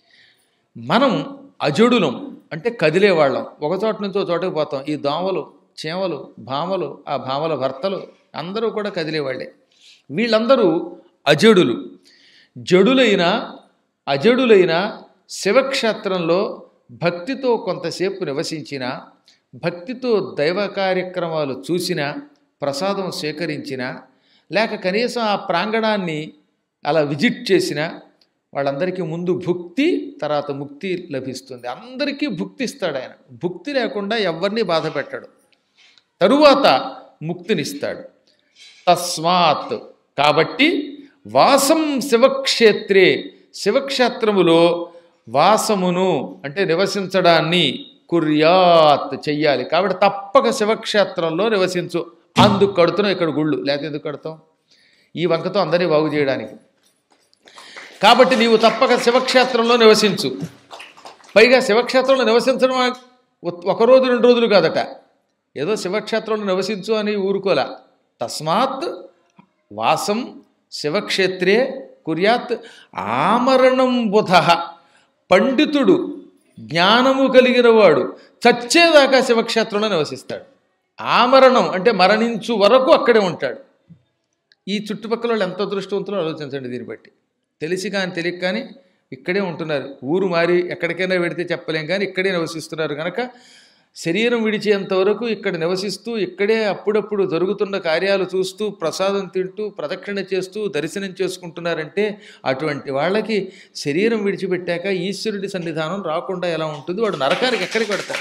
[SPEAKER 1] మనం అజడులం అంటే కదిలేవాళ్ళం ఒక చోట నుంచి ఒక చోటకి పోతాం ఈ దోమలు చేమలు భామలు ఆ భామల భర్తలు అందరూ కూడా కదిలేవాళ్ళే వీళ్ళందరూ అజడులు జడులైన అజడులైన శివక్షేత్రంలో భక్తితో కొంతసేపు నివసించిన భక్తితో దైవ కార్యక్రమాలు చూసిన ప్రసాదం స్వీకరించిన లేక కనీసం ఆ ప్రాంగణాన్ని అలా విజిట్ చేసిన వాళ్ళందరికీ ముందు భుక్తి తర్వాత ముక్తి లభిస్తుంది అందరికీ భుక్తి ఇస్తాడు ఆయన భుక్తి లేకుండా ఎవరిని బాధ పెట్టాడు తరువాత ముక్తినిస్తాడు తస్మాత్ కాబట్టి వాసం శివక్షేత్రే శివక్షేత్రములో వాసమును అంటే నివసించడాన్ని కుర్యాత్ చెయ్యాలి కాబట్టి తప్పక శివక్షేత్రంలో నివసించు అందుకు కడుతున్నాం ఇక్కడ గుళ్ళు లేకపోతే ఎందుకు కడతాం ఈ వంకతో అందరినీ బాగు చేయడానికి కాబట్టి నీవు తప్పక శివక్షేత్రంలో నివసించు పైగా శివక్షేత్రంలో నివసించడం ఒక రోజు రెండు రోజులు కాదట ఏదో శివక్షేత్రంలో నివసించు అని ఊరుకోలా తస్మాత్ వాసం శివక్షేత్రే కుర్యాత్ ఆమరణం బుధ పండితుడు జ్ఞానము కలిగిన వాడు చచ్చేదాకా శివక్షేత్రంలో నివసిస్తాడు ఆమరణం అంటే మరణించు వరకు అక్కడే ఉంటాడు ఈ చుట్టుపక్కల వాళ్ళు ఎంత అదృష్టవంతులో ఆలోచించండి దీన్ని బట్టి తెలిసి కానీ తెలియక కానీ ఇక్కడే ఉంటున్నారు ఊరు మారి ఎక్కడికైనా వెడితే చెప్పలేం కానీ ఇక్కడే నివసిస్తున్నారు కనుక శరీరం విడిచేంత వరకు ఇక్కడ నివసిస్తూ ఇక్కడే అప్పుడప్పుడు జరుగుతున్న కార్యాలు చూస్తూ ప్రసాదం తింటూ ప్రదక్షిణ చేస్తూ దర్శనం చేసుకుంటున్నారంటే అటువంటి వాళ్ళకి శరీరం విడిచిపెట్టాక ఈశ్వరుడి సన్నిధానం రాకుండా ఎలా ఉంటుంది వాడు నరకానికి ఎక్కడికి పెడతాడు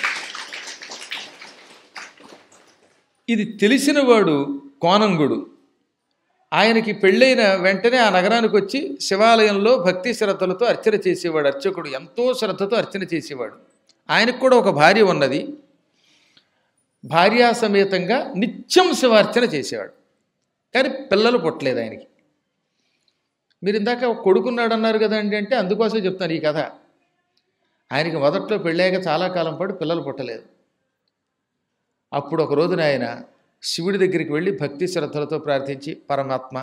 [SPEAKER 1] ఇది తెలిసిన వాడు కోనంగుడు ఆయనకి పెళ్ళైన వెంటనే ఆ నగరానికి వచ్చి శివాలయంలో భక్తి శ్రద్ధలతో అర్చన చేసేవాడు అర్చకుడు ఎంతో శ్రద్ధతో అర్చన చేసేవాడు ఆయనకు కూడా ఒక భార్య ఉన్నది భార్యా సమేతంగా నిత్యం శివార్చన చేసేవాడు కానీ పిల్లలు పుట్టలేదు ఆయనకి మీరు ఇందాక ఒక కొడుకున్నాడు అన్నారు కదండి అంటే అందుకోసం చెప్తాను ఈ కథ ఆయనకి మొదట్లో పెళ్ళాక చాలా కాలం పాటు పిల్లలు పుట్టలేదు అప్పుడు ఒక రోజున ఆయన శివుడి దగ్గరికి వెళ్ళి భక్తి శ్రద్ధలతో ప్రార్థించి పరమాత్మ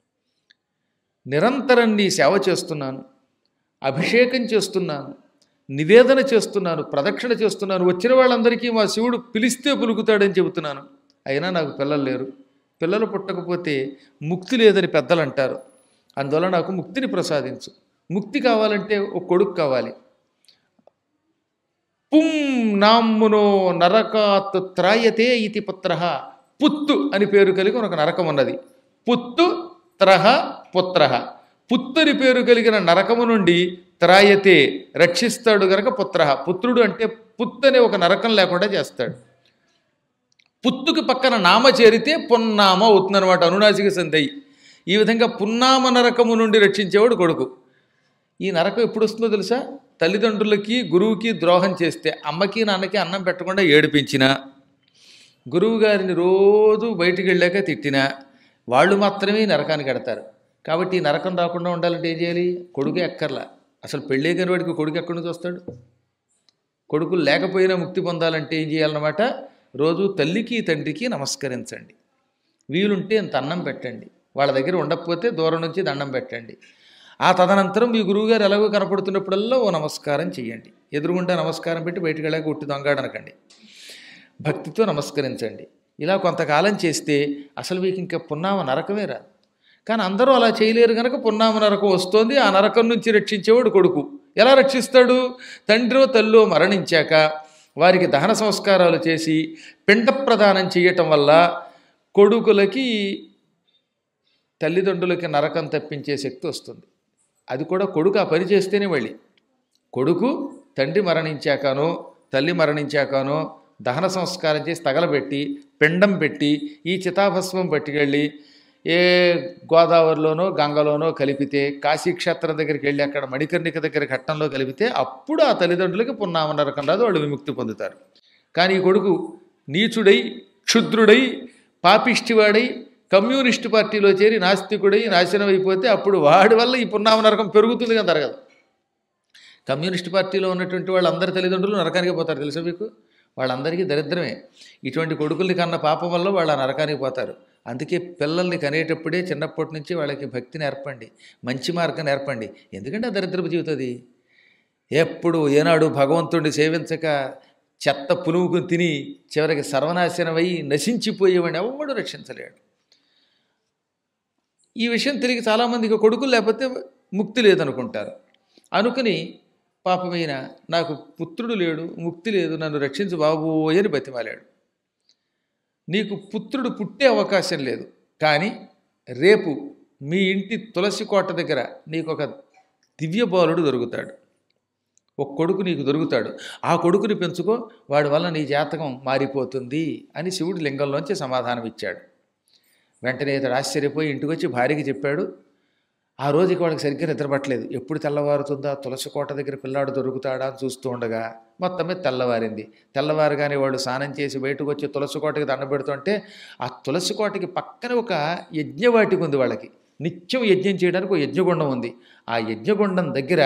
[SPEAKER 1] నిరంతరం నీ సేవ చేస్తున్నాను అభిషేకం చేస్తున్నాను నివేదన చేస్తున్నాను ప్రదక్షిణ చేస్తున్నాను వచ్చిన వాళ్ళందరికీ మా శివుడు పిలిస్తే పులుకుతాడని చెబుతున్నాను అయినా నాకు పిల్లలు లేరు పిల్లలు పుట్టకపోతే ముక్తి లేదని పెద్దలు అంటారు అందువల్ల నాకు ముక్తిని ప్రసాదించు ముక్తి కావాలంటే ఒక కొడుకు కావాలి పుం నామ్మునో నరకాత్ త్రాయతే ఇతి పుత్ర పుత్తు అని పేరు కలిగి ఒక నరకం ఉన్నది పుత్తు త్రహ పుత్ర పుత్తని పేరు కలిగిన నరకము నుండి త్రాయతే రక్షిస్తాడు గనక పుత్ర పుత్రుడు అంటే పుత్తు అనే ఒక నరకం లేకుండా చేస్తాడు పుత్తుకి పక్కన నామ చేరితే పున్నామ అవుతుందన్నమాట అనునాసిక సంధయి ఈ విధంగా పున్నామ నరకము నుండి రక్షించేవాడు కొడుకు ఈ నరకం ఎప్పుడు వస్తుందో తెలుసా తల్లిదండ్రులకి గురువుకి ద్రోహం చేస్తే అమ్మకి నాన్నకి అన్నం పెట్టకుండా ఏడిపించినా గురువు గారిని రోజు బయటికి వెళ్ళాక తిట్టినా వాళ్ళు మాత్రమే ఈ నరకానికి ఎడతారు కాబట్టి ఈ నరకం రాకుండా ఉండాలంటే ఏం చేయాలి కొడుకే ఎక్కర్లా అసలు పెళ్ళే కాని వాడికి కొడుకు ఎక్కడి నుంచి వస్తాడు కొడుకులు లేకపోయినా ముక్తి పొందాలంటే ఏం చేయాలన్నమాట రోజు తల్లికి తండ్రికి నమస్కరించండి వీలుంటే ఇంత అన్నం పెట్టండి వాళ్ళ దగ్గర ఉండకపోతే దూరం నుంచి దండం పెట్టండి ఆ తదనంతరం మీ గురువుగారు ఎలాగో కనపడుతున్నప్పుడల్లా ఓ నమస్కారం చేయండి ఎదురుగుండా నమస్కారం పెట్టి బయటికి వెళ్ళాక ఉట్టి దొంగాడనకండి భక్తితో నమస్కరించండి ఇలా కొంతకాలం చేస్తే అసలు మీకు ఇంకా పున్నామ నరకమే రాదు కానీ అందరూ అలా చేయలేరు కనుక పున్నామ నరకం వస్తోంది ఆ నరకం నుంచి రక్షించేవాడు కొడుకు ఎలా రక్షిస్తాడు తండ్రో తల్లో మరణించాక వారికి దహన సంస్కారాలు చేసి పిండ ప్రదానం చేయటం వల్ల కొడుకులకి తల్లిదండ్రులకి నరకం తప్పించే శక్తి వస్తుంది అది కూడా కొడుకు ఆ పని చేస్తేనే మళ్ళీ కొడుకు తండ్రి మరణించాకనో తల్లి మరణించాకనో దహన సంస్కారం చేసి తగలబెట్టి పిండం పెట్టి ఈ చితాభస్మం పట్టుకెళ్ళి ఏ గోదావరిలోనో గంగలోనో కలిపితే కాశీక్షేత్రం దగ్గరికి వెళ్ళి అక్కడ మణికర్ణిక దగ్గర ఘట్టంలో కలిపితే అప్పుడు ఆ తల్లిదండ్రులకి పున్నామ నరకం రాదు వాళ్ళు విముక్తి పొందుతారు కానీ ఈ కొడుకు నీచుడై క్షుద్రుడై పాపిష్టివాడై కమ్యూనిస్టు పార్టీలో చేరి నాస్తికుడై నాశనం అయిపోతే అప్పుడు వాడి వల్ల ఈ పున్నామ నరకం పెరుగుతుంది కదా జరగదు కమ్యూనిస్ట్ పార్టీలో ఉన్నటువంటి వాళ్ళందరి తల్లిదండ్రులు నరకానికి పోతారు తెలుసా మీకు వాళ్ళందరికీ దరిద్రమే ఇటువంటి కొడుకుల్ని కన్న పాపం వల్ల వాళ్ళు ఆ నరకానికి పోతారు అందుకే పిల్లల్ని కనేటప్పుడే చిన్నప్పటి నుంచి వాళ్ళకి భక్తి నేర్పండి మంచి మార్గం నేర్పండి ఎందుకంటే ఆ దరిద్రపు జీవితది ఎప్పుడు ఏనాడు భగవంతుడిని సేవించక చెత్త పునుగుకు తిని చివరికి సర్వనాశనమై నశించిపోయేవాడిని ఎవడు రక్షించలేడు ఈ విషయం తిరిగి చాలామందికి కొడుకులు లేకపోతే ముక్తి లేదనుకుంటారు అనుకుని పాపమైన నాకు పుత్రుడు లేడు ముక్తి లేదు నన్ను రక్షించు బాబోయ్ అని బతిమాలాడు నీకు పుత్రుడు పుట్టే అవకాశం లేదు కానీ రేపు మీ ఇంటి తులసి కోట దగ్గర నీకు ఒక దివ్య బాలుడు దొరుకుతాడు ఒక కొడుకు నీకు దొరుకుతాడు ఆ కొడుకుని పెంచుకో వాడి వల్ల నీ జాతకం మారిపోతుంది అని శివుడు లింగంలోంచి సమాధానం ఇచ్చాడు వెంటనే ఇతడు ఆశ్చర్యపోయి ఇంటికి వచ్చి భార్యకి చెప్పాడు ఆ రోజుకి వాడికి సరిగ్గా నిద్రపట్టలేదు ఎప్పుడు తెల్లవారుతుందా తులసి కోట దగ్గర పిల్లాడు దొరుకుతాడా అని చూస్తూ ఉండగా మొత్తం మీద తెల్లవారింది తెల్లవారుగానే వాడు స్నానం చేసి బయటకు వచ్చి తులసి కోటకి దండ పెడుతుంటే ఆ తులసి కోటకి పక్కన ఒక యజ్ఞవాటికి ఉంది వాళ్ళకి నిత్యం యజ్ఞం చేయడానికి ఒక యజ్ఞగుండం ఉంది ఆ యజ్ఞగుండం దగ్గర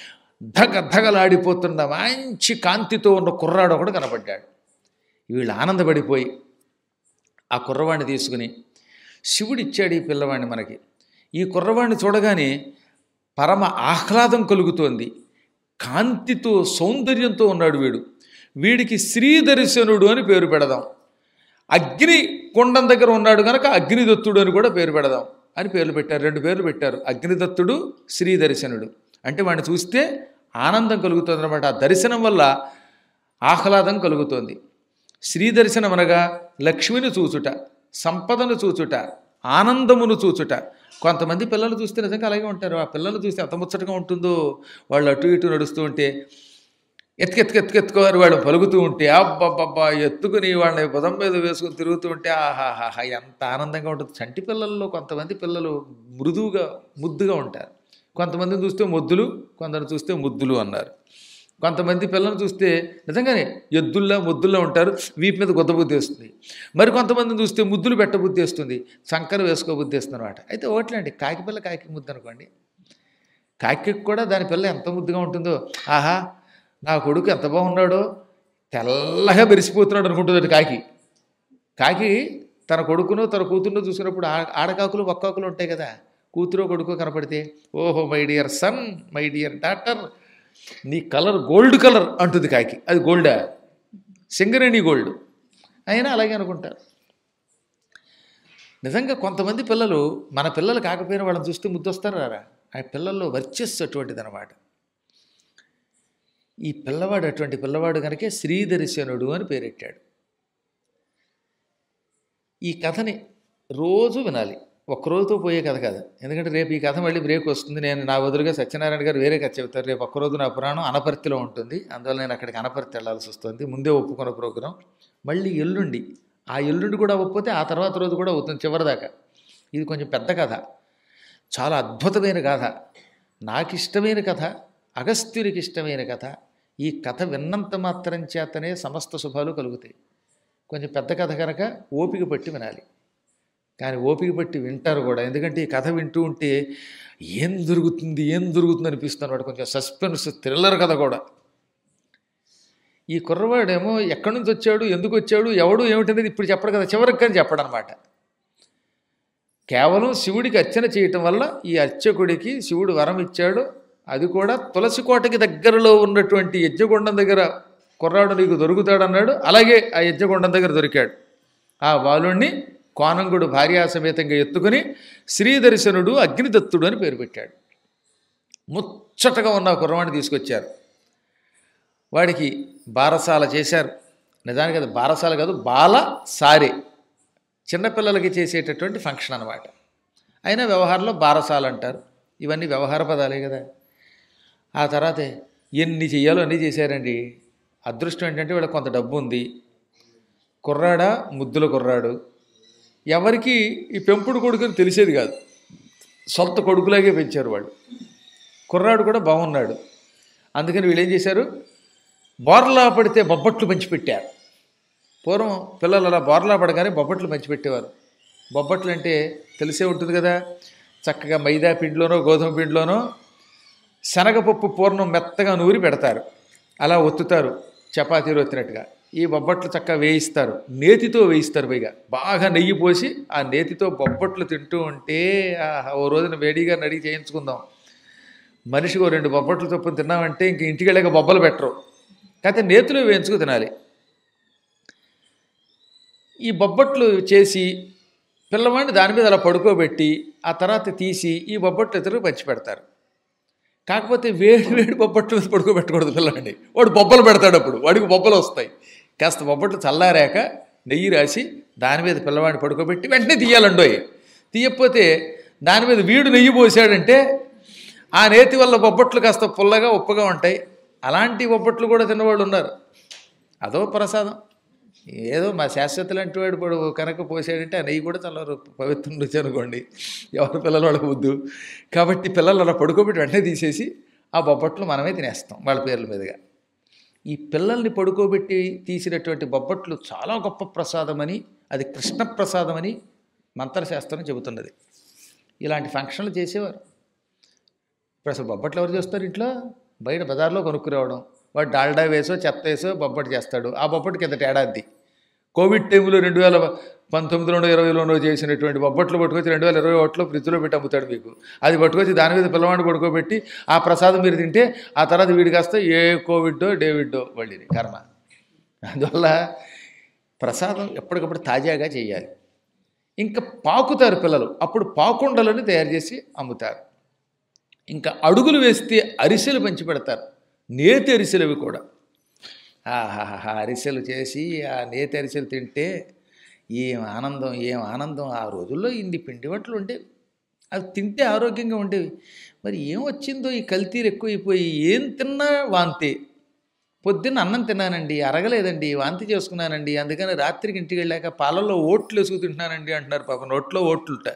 [SPEAKER 1] ధగ ధగలాడిపోతున్న మంచి కాంతితో ఉన్న కుర్రాడు ఒకడు కనపడ్డాడు వీళ్ళు ఆనందపడిపోయి ఆ కుర్రవాడిని తీసుకుని శివుడు ఇచ్చాడు ఈ పిల్లవాడిని మనకి ఈ కుర్రవాడిని చూడగానే పరమ ఆహ్లాదం కలుగుతోంది కాంతితో సౌందర్యంతో ఉన్నాడు వీడు వీడికి శ్రీదర్శనుడు అని పేరు పెడదాం అగ్ని కుండం దగ్గర ఉన్నాడు కనుక అగ్నిదత్తుడు అని కూడా పేరు పెడదాం అని పేర్లు పెట్టారు రెండు పేర్లు పెట్టారు అగ్నిదత్తుడు శ్రీదర్శనుడు అంటే వాడిని చూస్తే ఆనందం కలుగుతుంది అనమాట ఆ దర్శనం వల్ల ఆహ్లాదం కలుగుతోంది శ్రీదర్శనం అనగా లక్ష్మిని చూచుట సంపదను చూచుట ఆనందమును చూచుట కొంతమంది పిల్లలు చూస్తే నిజంగా అలాగే ఉంటారు ఆ పిల్లలు చూస్తే ఎంత ముచ్చటగా ఉంటుందో వాళ్ళు అటు ఇటు నడుస్తూ ఉంటే ఎత్తుకెత్తుకెత్తుకెత్తుకోవాలి వాళ్ళు పలుకుతూ ఉంటే అబ్బబ్బబ్బా ఎత్తుకుని వాళ్ళని బుధం మీద వేసుకుని తిరుగుతూ ఉంటే ఆహాహా ఎంత ఆనందంగా ఉంటుంది చంటి పిల్లల్లో కొంతమంది పిల్లలు మృదువుగా ముద్దుగా ఉంటారు కొంతమందిని చూస్తే మొద్దులు కొందరు చూస్తే ముద్దులు అన్నారు కొంతమంది పిల్లల్ని చూస్తే నిజంగానే ఎద్దుల్లా ముద్దుల్లా ఉంటారు వీపు మీద గుద్దబుద్ధి వస్తుంది మరి కొంతమందిని చూస్తే ముద్దులు పెట్టబుద్ధి వస్తుంది సంకర వేసుకోబుద్ధి వస్తుంది అనమాట అయితే ఓట్లండి కాకి పిల్ల కాకి ముద్దు అనుకోండి కాకి కూడా దాని పిల్ల ఎంత ముద్దుగా ఉంటుందో ఆహా నా కొడుకు ఎంత బాగున్నాడో తెల్లగా మెరిసిపోతున్నాడు అనుకుంటుంది కాకి కాకి తన కొడుకును తన కూతురును చూసినప్పుడు ఆ- ఆడకాకులు ఒక్కాకులు ఉంటాయి కదా కూతురు కొడుకు కనపడితే ఓహో my dear son my dear daughter నీ కలర్ గోల్డ్ కలర్ అంటుంది కాకి అది గోల్డా సింగరేణి గోల్డ్ అయినా అలాగే అనుకుంటారు నిజంగా కొంతమంది పిల్లలు మన పిల్లలు కాకపోయినా వాళ్ళని చూస్తే ముద్దొస్తారు రారా ఆ పిల్లల్లో వర్చస్సు అటువంటిది అనమాట ఈ పిల్లవాడు అటువంటి పిల్లవాడు కనుకే శ్రీదర్శనుడు అని పేరెట్టాడు ఈ కథని రోజు వినాలి ఒక్కరోజుతో పోయే కథ కాదు ఎందుకంటే రేపు ఈ కథ మళ్ళీ బ్రేక్ వస్తుంది నేను నా వదులుగా సత్యనారాయణ గారు వేరే కథ చెబుతారు రేపు ఒక్కరోజు నా పురాణం అనపర్తిలో ఉంటుంది అందువల్ల నేను అక్కడికి అనపర్తి వెళ్ళాల్సి వస్తుంది ముందే ఒప్పుకున్న ప్రోగ్రాం మళ్ళీ ఎల్లుండి ఆ ఎల్లుండి కూడా ఒప్పుతే ఆ తర్వాత రోజు కూడా అవుతుంది చివరిదాకా ఇది కొంచెం పెద్ద కథ చాలా అద్భుతమైన కథ నాకు ఇష్టమైన కథ అగస్త్యునికి ఇష్టమైన కథ ఈ కథ విన్నంత మాత్రం చేతనే సమస్త శుభాలు కలుగుతాయి కొంచెం పెద్ద కథ కనుక ఓపిక పట్టి వినాలి కానీ ఓపిక పట్టి వింటారు కూడా ఎందుకంటే ఈ కథ వింటూ ఉంటే ఏం దొరుకుతుంది ఏం దొరుకుతుంది అనిపిస్తుంది వాడు కొంచెం సస్పెన్స్ థ్రిల్లర్ కథ కూడా ఈ కుర్రవాడేమో ఎక్కడి నుంచి వచ్చాడు ఎందుకు వచ్చాడు ఎవడు ఏమిటనేది ఇప్పుడు చెప్పడు కదా చివరికి కానీ చెప్పడు అనమాట కేవలం శివుడికి అర్చన చేయటం వల్ల ఈ అర్చకుడికి శివుడు వరం ఇచ్చాడు అది కూడా తులసి కోటకి దగ్గరలో ఉన్నటువంటి యజ్ఞగుండం దగ్గర కుర్రాడు నీకు దొరుకుతాడన్నాడు అలాగే ఆ యజ్ఞగుండం దగ్గర దొరికాడు ఆ బాలుణ్ణి కోనంగుడు భార్యాసమేతంగా ఎత్తుకుని శ్రీదర్శనుడు అగ్నిదత్తుడు అని పేరు పెట్టాడు ముచ్చటగా ఉన్న ఆ కుర్రవాడిని తీసుకొచ్చారు వాడికి బారసాల చేశారు నిజానికి అది బారసాల కాదు బాల సారే చిన్నపిల్లలకి చేసేటటువంటి ఫంక్షన్ అనమాట అయినా వ్యవహారంలో బారసాల అంటారు ఇవన్నీ వ్యవహార పదాలే కదా ఆ తర్వాత ఎన్ని చెయ్యాలో అన్నీ చేశారండి అదృష్టం ఏంటంటే వీళ్ళకి కొంత డబ్బు ఉంది కుర్రాడా ముద్దుల కుర్రాడు ఎవరికి ఈ పెంపుడు కొడుకుని తెలిసేది కాదు సొంత కొడుకులాగే పెంచారు వాళ్ళు కుర్రాడు కూడా బాగున్నాడు అందుకని వీళ్ళు ఏం చేశారు బోర్లా పడితే బొబ్బట్లు పంచిపెట్టారు పూర్వం పిల్లలు అలా బోర్లా పడగానే బొబ్బట్లు పంచిపెట్టేవారు బొబ్బట్లు అంటే తెలిసే ఉంటుంది కదా చక్కగా మైదా పిండిలోనో గోధుమ పిండిలోనో శనగపప్పు పూర్ణం మెత్తగా నూరి పెడతారు అలా ఒత్తుతారు చపాతీలు ఒత్తినట్టుగా ఈ బొబ్బట్లు చక్కగా వేయిస్తారు నేతితో వేయిస్తారు పైగా బాగా నెయ్యి పోసి ఆ నేతితో బొబ్బట్లు తింటూ ఉంటే ఆహా, ఓ రోజున వేడిగా నడిగి చేయించుకుందాం మనిషికి ఓ రెండు బొబ్బట్లు చొప్పున తిన్నామంటే ఇంక ఇంటికి వెళ్ళాక బొబ్బలు పెట్టరు కాకపోతే నేతిలో వేయించుకు తినాలి ఈ బొబ్బట్లు చేసి పిల్లవాడిని దాని మీద అలా పడుకోబెట్టి ఆ తర్వాత తీసి ఈ బొబ్బట్లు ఇతరులకు పంచి పెడతారు కాకపోతే వేడి వేడి బొబ్బట్లు మీద పడుకోబెట్టకూడదు పిల్లాడిని వాడు బొబ్బలు పెడతాడు అప్పుడు వాడికి బొబ్బలు వస్తాయి కాస్త బొబ్బట్లు చల్లారాక నెయ్యి రాసి దాని మీద పిల్లవాడిని పడుకోబెట్టి వెంటనే తీయాలండోయ్ తీయకపోతే దాని మీద వీడు నెయ్యి పోసాడంటే ఆ నేతి వల్ల బొబ్బట్లు కాస్త పుల్లగా ఉప్పగా ఉంటాయి అలాంటి బొబ్బట్లు కూడా తిన్నవాళ్ళు ఉన్నారు అదో ప్రసాదం ఏదో మా శాశ్వత లాంటి వాడు పడు కనుక పోసాడంటే ఆ నెయ్యి కూడా చాలా రు- పవిత్రం రుచి అనుకోండి ఎవరి పిల్లలు వాళ్ళకి వద్దు కాబట్టి పిల్లలు అలా పడుకోబెట్టి వెంటనే తీసేసి ఆ బొబ్బట్లు మనమే తినేస్తాం వాళ్ళ పేర్ల మీదుగా ఈ పిల్లల్ని పడుకోబెట్టి తీసినటువంటి బొబ్బట్లు చాలా గొప్ప ప్రసాదమని అది కృష్ణ ప్రసాదమని మంత్రశాస్త్రం చెబుతున్నది ఇలాంటి ఫంక్షన్లు చేసేవారు ఇప్పుడు అసలు బొబ్బట్లు ఎవరు చేస్తారు ఇంట్లో బయట బజార్లో కొనుక్కురావడం వాడు డాల్డా వేసో చెత్త వేసో బొబ్బట్లు చేస్తాడు ఆ బొబ్బటి కింద ఏడాది కోవిడ్ టైంలో రెండు వేల పంతొమ్మిదిలోనో ఇరవైలోనో చేసినటువంటి బొబ్బట్లు పట్టుకొచ్చి రెండు వేల ఇరవై ఒకటిలో ఫ్రిడ్జ్లో పెట్టి అమ్ముతాడు మీకు అది పట్టుకొచ్చి దాని మీద పిల్లవాడిని పడుకోబెట్టి ఆ ప్రసాదం మీరు తింటే ఆ తర్వాత వీడి కాస్త ఏ కోవిడ్డో డేవిడ్డో మళ్ళీ కర్మ అందువల్ల ప్రసాదం ఎప్పటికప్పుడు తాజాగా చేయాలి ఇంకా పాకుతారు పిల్లలు అప్పుడు పాకుండలను తయారు చేసి అమ్ముతారు ఇంకా అడుగులు వేస్తే అరిసెలు పంచి పెడతారు నేతి అరిసెలు అవి కూడా ఆహాహా అరిసెలు చేసి ఆ నేతి అరిసెలు తింటే ఏం ఆనందం ఏం ఆనందం ఆ రోజుల్లో ఇన్ని పిండి వంటలు ఉండేవి అవి తింటే ఆరోగ్యంగా ఉండేవి మరి ఏం వచ్చిందో ఈ కల్తీలు ఎక్కువైపోయి ఏం తిన్నా వాంతి పొద్దున్న అన్నం తిన్నానండి అరగలేదండి వాంతి చేసుకున్నానండి అందుకని రాత్రికి ఇంటికి వెళ్ళాక పాలల్లో ఓట్లు వేసుకు తింటున్నానండి అంటున్నారు పాపం నోట్లో ఓట్లుంట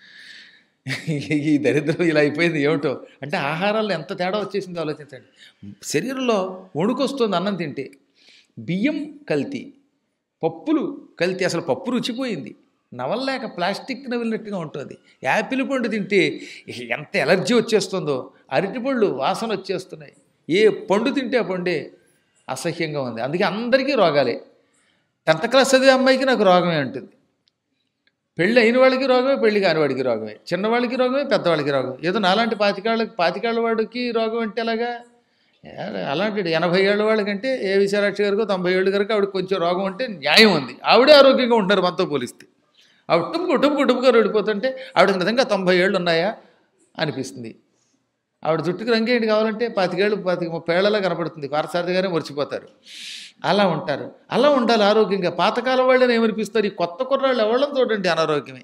[SPEAKER 1] ఈ దరిద్రం ఇలా అయిపోయింది ఏమిటో అంటే ఆహారాల్లో ఎంత తేడా వచ్చేసిందో ఆలోచించండి శరీరంలో వణుకొస్తుంది అన్నం తింటే బియ్యం కల్తీ పప్పులు కల్తీ అసలు పప్పు రుచిపోయింది నవల్లేక ప్లాస్టిక్ నవిలినట్టుగా ఉంటుంది యాపిల్ పండు తింటే ఎంత ఎలర్జీ వచ్చేస్తుందో అరటిపళ్ళు వాసన వచ్చేస్తున్నాయి ఏ పండు తింటే ఆ పండే అసహ్యంగా ఉంది అందుకే అందరికీ రోగాలే టెన్త్ క్లాస్ చదివే అమ్మాయికి నాకు రోగమే ఉంటుంది పెళ్ళి అయిన వాళ్ళకి రోగమే పెళ్లి కాని వాడికి రోగమే చిన్నవాళ్ళకి రోగమే పెద్దవాళ్ళకి రోగం ఏదో నాలాంటి పాతికాళ్ళకి పాతికాళ్ళ వాడికి రోగం అంటే ఎలాగా ఏ, అలాంటి ఎనభై ఏళ్ళ వాళ్ళకంటే ఏ విశాలాక్షి గారికో తొంభై ఏళ్ళు గారికి ఆవిడ కొంచెం రోగం ఉంటే న్యాయం ఉంది ఆవిడే ఆరోగ్యంగా ఉంటారు మనతో పోలిస్తే ఆవిడ టుప్పుకు టుప్పుకు టుప్పుగా వెళ్ళిపోతుంటే ఆవిడకి నిజంగా తొంభై ఏళ్ళు ఉన్నాయా అనిపిస్తుంది ఆవిడ జుట్టుకి రంగేంటి కావాలంటే పాతికేళ్ళు పాతిక ముప్పై ఏళ్ళలా కనపడుతుంది పారసారథిగానే మర్చిపోతారు అలా ఉంటారు అలా ఉండాలి ఆరోగ్యంగా పాతకాలం వాళ్ళని ఏమనిపిస్తారు ఈ కొత్త కుర్రాళ్ళు ఎవళ్ళని చూడండి అనారోగ్యమే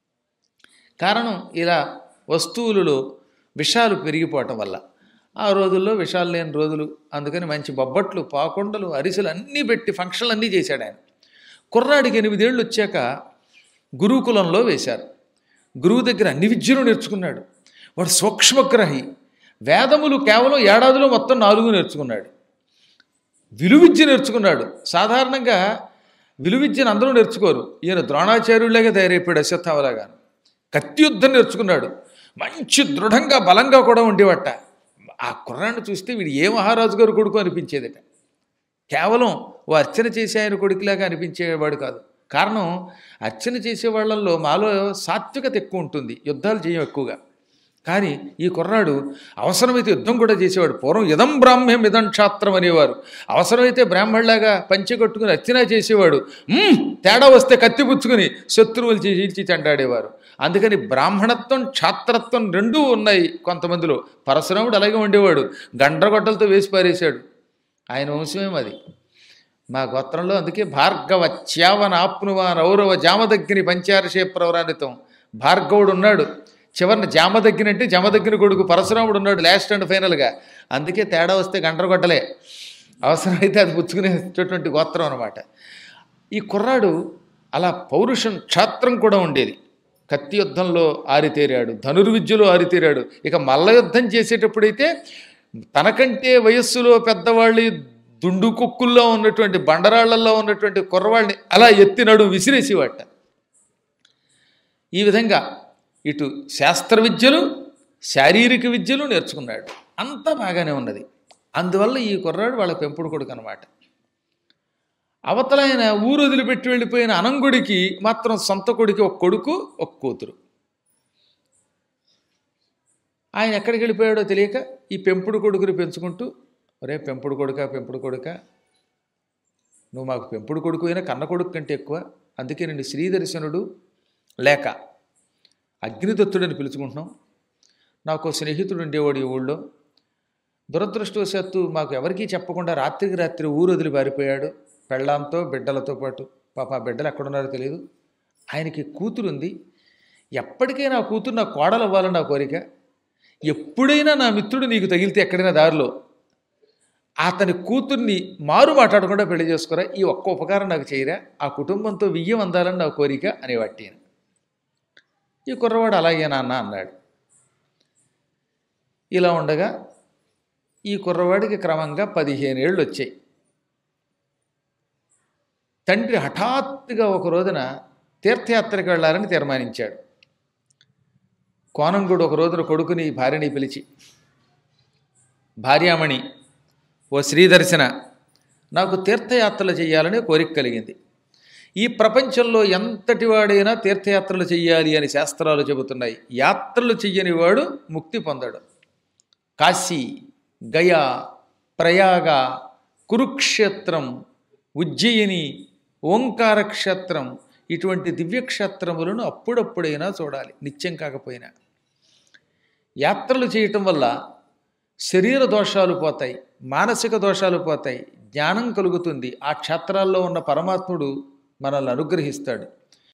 [SPEAKER 1] కారణం ఇలా వస్తువులలో విషాలు పెరిగిపోవటం వల్ల ఆ రోజుల్లో విషాలు లేని రోజులు అందుకని మంచి బొబ్బట్లు పాకుండలు అరిసెలు అన్నీ పెట్టి ఫంక్షన్లు అన్నీ చేశాడు ఆయన కుర్రాడికి ఎనిమిదేళ్ళు వచ్చాక గురుకులంలో వేశారు గురువు దగ్గర అన్ని విద్యలు నేర్చుకున్నాడు వాడు సూక్ష్మగ్రహి వేదములు కేవలం ఏడాదిలో మొత్తం నాలుగు నేర్చుకున్నాడు విలువిద్య నేర్చుకున్నాడు సాధారణంగా విలువిద్యను అందరూ నేర్చుకోరు ఈయన ద్రోణాచార్యులాగా తయారైపోయాడు అశ్వత్థామలాగా కత్తి యుద్ధం నేర్చుకున్నాడు మంచి దృఢంగా బలంగా కూడా ఉండేవట ఆ కుర్రాన్ని చూస్తే వీడు ఏ మహారాజు గారు కొడుకు అనిపించేదట కేవలం ఓ అర్చన చేసే ఆయన కొడుకులాగా అనిపించేవాడు కాదు కారణం అర్చన చేసే వాళ్ళల్లో మాలో సాత్వికత ఎక్కువ ఉంటుంది యుద్ధాలు చేయం ఎక్కువగా కానీ ఈ కుర్రాడు అవసరమైతే యుద్ధం కూడా చేసేవాడు పూర్వం ఇదం బ్రాహ్మ్యం ఇదం క్షాత్రం అనేవారు అవసరమైతే బ్రాహ్మణులాగా పంచె కట్టుకుని అర్చన చేసేవాడు "మ్మ్, తేడా వస్తే కత్తి పుచ్చుకుని శత్రువులు చీల్చి చెండాడేవారు అందుకని బ్రాహ్మణత్వం క్షాత్రత్వం రెండూ ఉన్నాయి కొంతమందిలో పరశురాముడు అలాగే ఉండేవాడు గండ్రగొడ్డలతో వేసి పారేశాడు ఆయన వంశమే అది మా గోత్రంలో అందుకే భార్గవ చ్యావన ఆప్నువా రౌరవ జామదగ్గిని పంచారషే ప్రవరానితం భార్గవుడు ఉన్నాడు చివరిన జామదగ్గిని అంటే జమదగ్గిని కొడుకు పరశురాముడు ఉన్నాడు లాస్ట్ అండ్ ఫైనల్గా అందుకే తేడా వస్తే గండ్రగొడ్డలే అవసరమైతే అది పుచ్చుకునేటటువంటి గోత్రం అనమాట ఈ కుర్రాడు అలా పౌరుషం క్షాత్రం కూడా ఉండేది కత్తి యుద్ధంలో ఆరితేరాడు ధనుర్విద్యలో ఆరితేరాడు ఇక మల్ల యుద్ధం చేసేటప్పుడైతే తనకంటే వయస్సులో పెద్దవాళ్ళు దుండు కుక్కుల్లో ఉన్నటువంటి బండరాళ్లలో ఉన్నటువంటి కుర్రవాళ్ళని అలా ఎత్తినడు విసిరేసేవాట ఈ విధంగా ఇటు శాస్త్ర విద్యలు శారీరక విద్యలు నేర్చుకున్నాడు అంతా బాగానే ఉన్నది అందువల్ల ఈ కుర్రాడు వాళ్ళ పెంపుడు కొడుకు అనమాట అవతలైన ఊరు వదిలిపెట్టి వెళ్ళిపోయిన అనంగుడికి మాత్రం సొంత కొడుకు ఒక కొడుకు ఒక కూతురు ఆయన ఎక్కడికి వెళ్ళిపోయాడో తెలియక ఈ పెంపుడు కొడుకుని పెంచుకుంటూ ఒరే పెంపుడు కొడుక పెంపుడు కొడుక నువ్వు మాకు పెంపుడు కొడుకు అయినా కన్న కొడుకు కంటే ఎక్కువ అందుకే నేను శ్రీదర్శనుడు లేక అగ్నిదత్తుడని పిలుచుకుంటున్నాం నాకు ఒక స్నేహితుడు ఉండేవాడు ఈ ఊళ్ళో దురదృష్టవశాత్తు మాకు ఎవరికీ చెప్పకుండా రాత్రికి రాత్రి ఊరు వదిలి పారిపోయాడు పెళ్ళాంతో బిడ్డలతో పాటు పాప ఆ బిడ్డలు ఎక్కడున్నారో తెలియదు ఆయనకి కూతురు ఉంది ఎప్పటికైనా ఆ కూతురు నా కోడలు అవ్వాలని నా కోరిక ఎప్పుడైనా నా మిత్రుడు నీకు తగిలితే ఎక్కడైనా దారిలో అతని కూతుర్ని మారు మాట్లాడకుండా పెళ్లి చేసుకోరా ఈ ఒక్క ఉపకారం నాకు చేయరా ఆ కుటుంబంతో వియ్యం అందాలని నా కోరిక అనేవాటి ఆయన. ఈ కుర్రవాడు అలాగే నాన్న అన్నాడు ఇలా ఉండగా ఈ కుర్రవాడికి క్రమంగా పదిహేను ఏళ్ళు వచ్చాయి తండ్రి హఠాత్తుగా ఒక రోజున తీర్థయాత్రకు వెళ్ళాలని తీర్మానించాడు కోనంగుడు ఒక రోజున కొడుకుని భార్యని పిలిచి భార్యామణి ఓ శ్రీదర్శన నాకు తీర్థయాత్రలు చేయాలనే కోరిక కలిగింది ఈ ప్రపంచంలో ఎంతటి వాడైనా తీర్థయాత్రలు చెయ్యాలి అని శాస్త్రాలు చెబుతున్నాయి యాత్రలు చెయ్యని వాడు ముక్తి పొందడు కాశీ గయా ప్రయాగ కురుక్షేత్రం ఉజ్జయిని ఓంకార క్షేత్రం ఇటువంటి దివ్యక్షేత్రములను అప్పుడప్పుడైనా చూడాలి నిత్యం కాకపోయినా యాత్రలు చేయటం వల్ల శరీర దోషాలు పోతాయి మానసిక దోషాలు పోతాయి జ్ఞానం కలుగుతుంది ఆ క్షేత్రాల్లో ఉన్న పరమాత్ముడు మనల్ని అనుగ్రహిస్తాడు